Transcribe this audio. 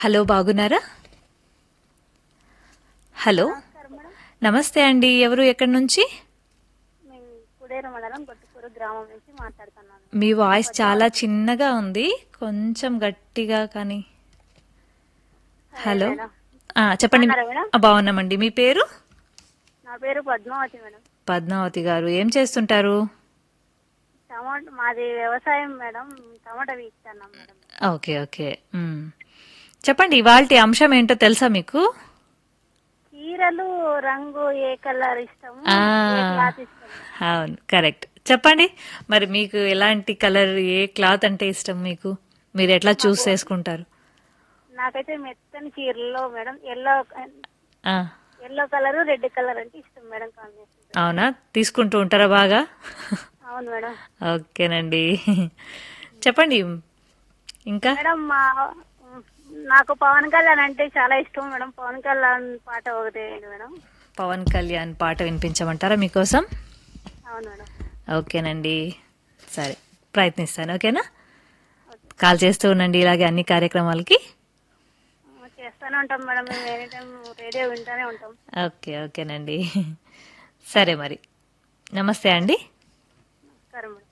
Hello బాగున్నారా hello నమస్కారం madam నమస్తే అండి ఎవరు ఎక్కడి నుంచి మేము కుడేరు మండలం గొట్టుకూరు గ్రామం నుంచి మాట్లాడుతున్నాను మీ వాయిస్ చాలా చిన్నగా ఉంది కొంచెం గట్టిగా కానీ హలో మేడం. ఆ, చెప్పండి బాగున్నారా మేడం? ఆ, బాగున్నామండి మీ పేరు నా పేరు పద్మావతి మేడం పద్మావతి గారు ఏం చేస్తుంటారు టమాటా మాది వ్యవసాయం మేడం టమాటా వీస్తున్నాం మేడం ఓకే ఓకే మ్. చెప్పండి ఇవాళ అంశం ఏంటో తెలుసా మీకు చీరలు రంగు ఏ కలర్ ఇష్టం ఆ. ఏ క్లాత్ ఇష్టం అవును కరెక్ట్ చెప్పండి మరి మీకు ఎలాంటి కలర్ ఏ క్లాత్ అంటే ఇష్టం మీకు మీరు ఎట్లా చూస్ చేసుకుంటారు నాకైతే మెత్తని చీరల్లో మేడం ఎల్లో ఆ, ఎల్లో కలర్ రెడ్ కలర్ అంటే ఇష్టం మేడం కాంబినేషన్ అవునా తీసుకుంటూ ఉంటారా బాగా అవును మేడం ఓకేనండి చెప్పండి ఇంకా మేడం మా నాకు పవన్ కళ్యాణ్ అంటే చాలా ఇష్టం మేడం పవన్ కళ్యాణ్ పాట ఒకటి వేయండి మేడం పవన్ కళ్యాణ్ పాట వినిపించమంటారా మీకోసం అవును మేడం ఓకేనండి సరే ప్రయత్నిస్తాను ఓకేనా కాల్ చేస్తూ ఉండండి ఇలాగే అన్ని కార్యక్రమాలకి చేస్తూనే ఉంటాం మేడం మేము ఎనీ టైం రేడియో వింటూనే ఉంటాం ఓకే ఓకేనండి సరే మరి నమస్తే అండి నమస్కారం మేడం